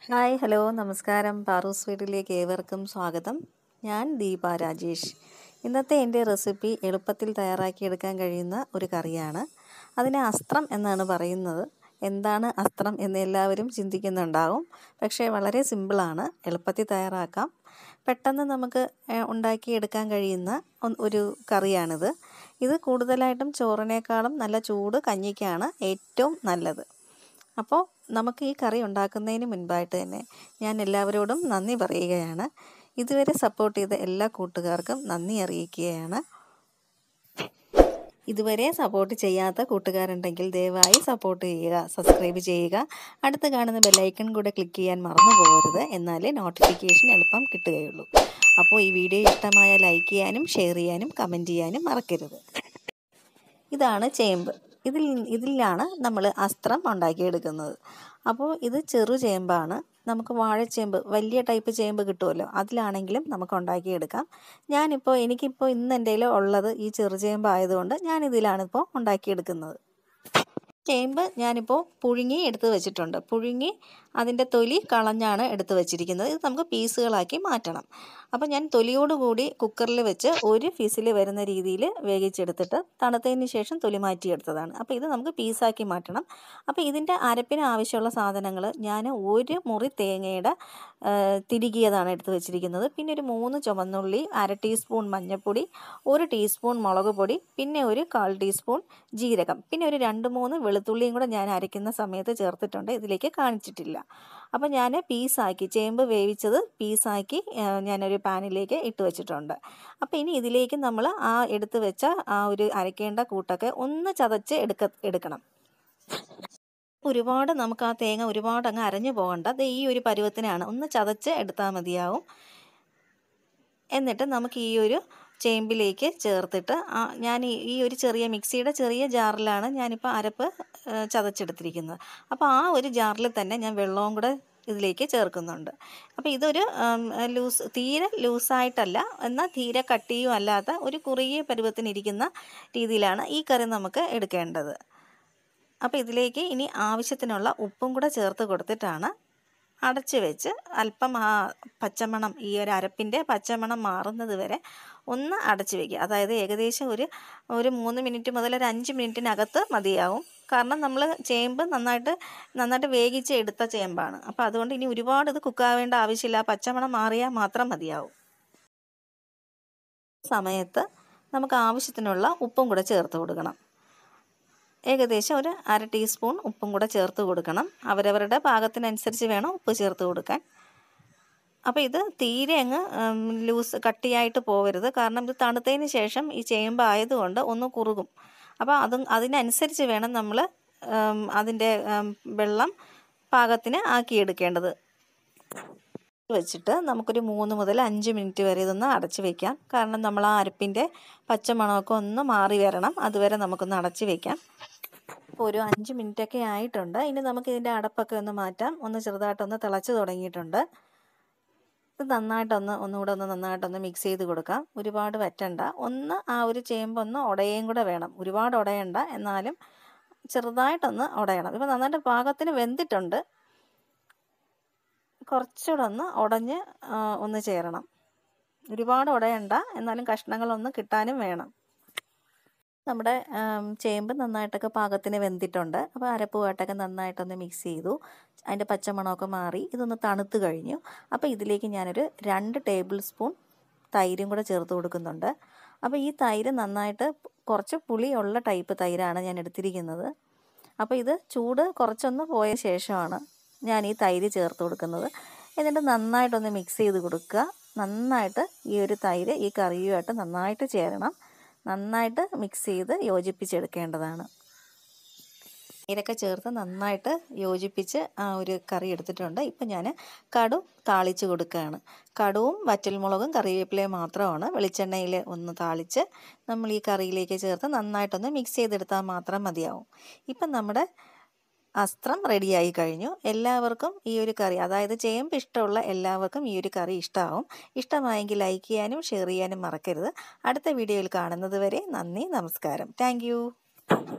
hi hello നമസ്കാരം പാറൂസ് വീട്ടിലേക്ക് ഏവർക്കും സ്വാഗതം ഞാൻ ദീപ രാജേഷ് ഇന്നത്തെ എൻ്റെ റെസിപ്പി എളുപ്പത്തിൽ തയ്യാറാക്കിയെടുക്കാൻ കഴിയുന്ന ഒരു കറിയാണ് അതിനെ അസ്ത്രം എന്നാണ് പറയുന്നത് എന്താണ് അസ്ത്രം എന്ന് എല്ലാവരും ചിന്തിക്കുന്നുണ്ടാവും പക്ഷേ വളരെ സിമ്പിളാണ് എളുപ്പത്തിൽ തയ്യാറാക്കാം പെട്ടെന്ന് നമുക്ക് ഏഹ്, ഉണ്ടാക്കിയെടുക്കാൻ കഴിയുന്ന ഒന്ന് ഒരു കറിയാണിത് ഇത് കൂടുതലായിട്ടും ചോറിനേക്കാളും നല്ല ചൂട് കഞ്ഞിക്കാണ് ഏറ്റവും നല്ലത് അപ്പോൾ നമുക്ക് ഈ കറി ഉണ്ടാക്കുന്നതിന് മുൻപായിട്ട് തന്നെ ഞാൻ എല്ലാവരോടും നന്ദി പറയുകയാണ് ഇതുവരെ സപ്പോർട്ട് ചെയ്ത എല്ലാ കൂട്ടുകാർക്കും നന്ദി അറിയിക്കുകയാണ് ഇതുവരെ സപ്പോർട്ട് ചെയ്യാത്ത കൂട്ടുകാരുണ്ടെങ്കിൽ ദയവായി സപ്പോർട്ട് ചെയ്യുക സബ്സ്ക്രൈബ് ചെയ്യുക അടുത്ത് കാണുന്ന ബെല്ലൈക്കൺ കൂടെ ക്ലിക്ക് ചെയ്യാൻ മറന്നു പോകരുത് എന്നാലേ നോട്ടിഫിക്കേഷൻ എളുപ്പം കിട്ടുകയുള്ളൂ അപ്പോൾ ഈ വീഡിയോ ഇഷ്ടമായ ലൈക്ക് ചെയ്യാനും ഷെയർ ചെയ്യാനും കമൻറ്റ് ചെയ്യാനും മറക്കരുത് ഇതാണ് ചേമ്പ് ഇതിൽ ഇതിലാണ് നമ്മൾ അസ്ത്രം ഉണ്ടാക്കിയെടുക്കുന്നത് അപ്പോൾ ഇത് ചെറു ചേമ്പാണ് നമുക്ക് വാഴച്ചേമ്പ് വലിയ ടൈപ്പ് ചേമ്പ് കിട്ടുമല്ലോ അതിലാണെങ്കിലും നമുക്ക് ഉണ്ടാക്കിയെടുക്കാം ഞാനിപ്പോൾ എനിക്കിപ്പോൾ ഇന്ന് എൻ്റെ കയ്യിൽ ഉള്ളത് ഈ ചെറുചേമ്പ് ആയതുകൊണ്ട് ഞാൻ ഇതിലാണിപ്പോൾ ഉണ്ടാക്കിയെടുക്കുന്നത് ചേമ്പ് ഞാനിപ്പോൾ പുഴുങ്ങി എടുത്ത് വെച്ചിട്ടുണ്ട് പുഴുങ്ങി അതിൻ്റെ തൊലി കളഞ്ഞാണ് എടുത്ത് വെച്ചിരിക്കുന്നത് ഇത് നമുക്ക് പീസുകളാക്കി മാറ്റണം അപ്പോൾ ഞാൻ തൊലിയോടുകൂടി കുക്കറിൽ വെച്ച് ഒരു ഫിസിൽ വരുന്ന രീതിയിൽ വേവിച്ചെടുത്തിട്ട് തണുത്തതിന് ശേഷം തൊലി മാറ്റിയെടുത്തതാണ് അപ്പോൾ ഇത് നമുക്ക് പീസാക്കി മാറ്റണം അപ്പോൾ ഇതിൻ്റെ അരപ്പിന് ആവശ്യമുള്ള സാധനങ്ങൾ ഞാൻ ഒരു മുറി തേങ്ങയുടെ ആ, തിരികിയതാണ് എടുത്ത് വെച്ചിരിക്കുന്നത് പിന്നെ ഒരു മൂന്ന് ചുവന്നുള്ളി അര ടീസ്പൂൺ മഞ്ഞൾപ്പൊടി ഒരു ടീസ്പൂൺ മുളക് പൊടി പിന്നെ ഒരു കാൽ ടീസ്പൂൺ ജീരകം പിന്നെ ഒരു രണ്ട് മൂന്ന് വെളുത്തുള്ളിയും കൂടെ ഞാൻ അരയ്ക്കുന്ന സമയത്ത് ചേർത്തിട്ടുണ്ട് ഇതിലേക്ക് കാണിച്ചിട്ടില്ല അപ്പോൾ ഞാൻ പീസാക്കി ചേമ്പ് വേവിച്ചത് പീസാക്കി ആ, ഞാനൊരു പാനിലേക്ക് ഇട്ട് വെച്ചിട്ടുണ്ട് അപ്പോൾ ഇനി ഇതിലേക്ക് നമ്മൾ ആ എടുത്ത് വെച്ച ആ ഒരു അരയ്ക്കേണ്ട കൂട്ടൊക്കെ ഒന്ന് ചതച്ച് എടുക്ക എടുക്കണം ഒരുപാട് നമുക്ക് ആ തേങ്ങ ഒരുപാട് അങ്ങ് അരഞ്ഞു പോകണ്ട ദേ ഈ ഒരു പരുവത്തിനാണ് ഒന്ന് ചതച്ച് എടുത്താൽ മതിയാവും എന്നിട്ട് നമുക്ക് ഈ ഒരു ചേമ്പിലേക്ക് ചേർത്തിട്ട് ആ ഞാൻ ഈ ഈ ഒരു ചെറിയ മിക്സിയുടെ ചെറിയ ജാറിലാണ് ഞാനിപ്പോൾ അരപ്പ് ഏ, ചതച്ചെടുത്തിരിക്കുന്നത് അപ്പോൾ ആ ഒരു ജാറിൽ തന്നെ ഞാൻ വെള്ളവും കൂടെ ഇതിലേക്ക് ചേർക്കുന്നുണ്ട് അപ്പോൾ ഇതൊരു ഉം, ലൂസ് തീരെ ലൂസായിട്ടല്ല എന്നാൽ തീരെ കട്ടിയും അല്ലാത്ത ഒരു കുറുകിയ പരുവത്തിനിരിക്കുന്ന രീതിയിലാണ് ഈ കറി നമുക്ക് എടുക്കേണ്ടത് അപ്പോൾ ഇതിലേക്ക് ഇനി ആവശ്യത്തിനുള്ള ഉപ്പും കൂടെ ചേർത്ത് കൊടുത്തിട്ടാണ് അടച്ച് വെച്ച് അല്പം ആ പച്ചമണം ഈ ഒരു അരപ്പിൻ്റെ പച്ചമണം മാറുന്നത് വരെ ഒന്ന് അടച്ച് വയ്ക്കുക അതായത് ഏകദേശം ഒരു ഒരു മൂന്ന് മിനിറ്റ് മുതൽ ഒരു അഞ്ച് മിനിറ്റിനകത്ത് മതിയാവും കാരണം നമ്മൾ ചേമ്പ് നന്നായിട്ട് നന്നായിട്ട് വേവിച്ച് എടുത്ത ചേമ്പാണ് അപ്പോൾ അതുകൊണ്ട് ഇനി ഒരുപാട് ഇത് കുക്കാവേണ്ട ആവശ്യമില്ല ആ പച്ചമണം മാറിയാൽ മാത്രം മതിയാവും സമയത്ത് നമുക്ക് ആവശ്യത്തിനുള്ള ഉപ്പും കൂടെ ചേർത്ത് കൊടുക്കണം ഏകദേശം ഒരു അര ടീസ്പൂൺ ഉപ്പും കൂടെ ചേർത്ത് കൊടുക്കണം അവരവരുടെ പാകത്തിനനുസരിച്ച് വേണം ഉപ്പ് ചേർത്ത് കൊടുക്കാൻ അപ്പോൾ ഇത് തീരെ അങ്ങ് ഉം, ലൂസ് കട്ടിയായിട്ട് പോകരുത് കാരണം ഇത് തണുത്തതിന് ശേഷം ഈ ചേമ്പ് ആയതുകൊണ്ട് ഒന്ന് കുറുകും അപ്പോൾ അതും അതിനനുസരിച്ച് വേണം നമ്മൾ അതിൻ്റെ ഉം, വെള്ളം പാകത്തിന് ആക്കിയെടുക്കേണ്ടത് വെച്ചിട്ട് നമുക്കൊരു മൂന്ന് മുതൽ അഞ്ച് മിനിറ്റ് വരെ ഇതൊന്ന് അടച്ച് വെക്കാം കാരണം നമ്മൾ ആ അരപ്പിൻ്റെ പച്ചമണമൊക്കെ ഒന്ന് മാറി വരണം അതുവരെ നമുക്കൊന്ന് അടച്ച് വെക്കാം ഇപ്പോൾ ഒരു അഞ്ച് മിനിറ്റൊക്കെ ആയിട്ടുണ്ട് ഇനി നമുക്ക് ഇതിൻ്റെ അടപ്പൊക്കെ ഒന്ന് മാറ്റാം ഒന്ന് ചെറുതായിട്ടൊന്ന് തിളച്ച് തുടങ്ങിയിട്ടുണ്ട് ഇത് നന്നായിട്ടൊന്ന് ഒന്നുകൂടെ ഒന്ന് നന്നായിട്ടൊന്ന് മിക്സ് ചെയ്ത് കൊടുക്കാം ഒരുപാട് വറ്റണ്ട ഒന്ന് ആ ഒരു ചേമ്പൊന്ന് ഉടയുകയും കൂടെ വേണം ഒരുപാട് ഉടയണ്ട എന്നാലും ചെറുതായിട്ടൊന്ന് ഉടയണം ഇപ്പോൾ നന്നായിട്ട് പാകത്തിന് വെന്തിട്ടുണ്ട് കുറച്ചുകൂടെ ഒന്ന് ഉടഞ്ഞ് ആ, ഒന്ന് ചേരണം ഒരുപാട് ഉടയണ്ട എന്നാലും കഷ്ണങ്ങളൊന്ന് കിട്ടാനും വേണം നമ്മുടെ ആം, ചേമ്പ് നന്നായിട്ടൊക്കെ പാകത്തിന് വെന്തിട്ടുണ്ട് അപ്പോൾ അരപ്പുമായിട്ടൊക്കെ നന്നായിട്ടൊന്ന് മിക്സ് ചെയ്തു അതിൻ്റെ പച്ചമണമൊക്കെ മാറി ഇതൊന്ന് തണുത്ത് കഴിഞ്ഞു അപ്പോൾ ഇതിലേക്ക് ഞാനൊരു രണ്ട് ടേബിൾ സ്പൂൺ തൈരും കൂടെ ചേർത്ത് കൊടുക്കുന്നുണ്ട് അപ്പോൾ ഈ തൈര് നന്നായിട്ട് കുറച്ച് പുളിയുള്ള ടൈപ്പ് തൈരാണ് ഞാൻ എടുത്തിരിക്കുന്നത് അപ്പോൾ ഇത് ചൂട് കുറച്ചൊന്ന് പോയ ശേഷമാണ് ഞാൻ ഈ തൈര് ചേർത്ത് കൊടുക്കുന്നത് എന്നിട്ട് നന്നായിട്ടൊന്ന് മിക്സ് ചെയ്ത് കൊടുക്കുക നന്നായിട്ട് ഈ ഒരു തൈര് ഈ കറിയുമായിട്ട് നന്നായിട്ട് ചേരണം നന്നായിട്ട് മിക്സ് ചെയ്ത് യോജിപ്പിച്ചെടുക്കേണ്ടതാണ് ഇതൊക്കെ ചേർത്ത് നന്നായിട്ട് യോജിപ്പിച്ച് ആ ഒരു കറി എടുത്തിട്ടുണ്ട് ഇപ്പം ഞാൻ കടു താളിച്ച് കൊടുക്കുകയാണ് കടുവും വറ്റൽമുളകും കറിവേപ്പിലയും മാത്രമാണ് വെളിച്ചെണ്ണയിൽ ഒന്ന് താളിച്ച് നമ്മൾ ഈ കറിയിലേക്ക് ചേർത്ത് നന്നായിട്ടൊന്ന് മിക്സ് ചെയ്തെടുത്താൽ മാത്രം മതിയാവും ഇപ്പം നമ്മുടെ അസ്ത്രം റെഡിയായി കഴിഞ്ഞു എല്ലാവർക്കും ഈ ഒരു കറി അതായത് ചേമ്പ് ഇഷ്ടമുള്ള എല്ലാവർക്കും ഈ ഒരു കറി ഇഷ്ടമാവും ഇഷ്ടമായെങ്കിൽ ലൈക്ക് ചെയ്യാനും ഷെയർ ചെയ്യാനും മറക്കരുത് അടുത്ത വീഡിയോയിൽ കാണുന്നത് വരെ നന്ദി നമസ്കാരം താങ്ക്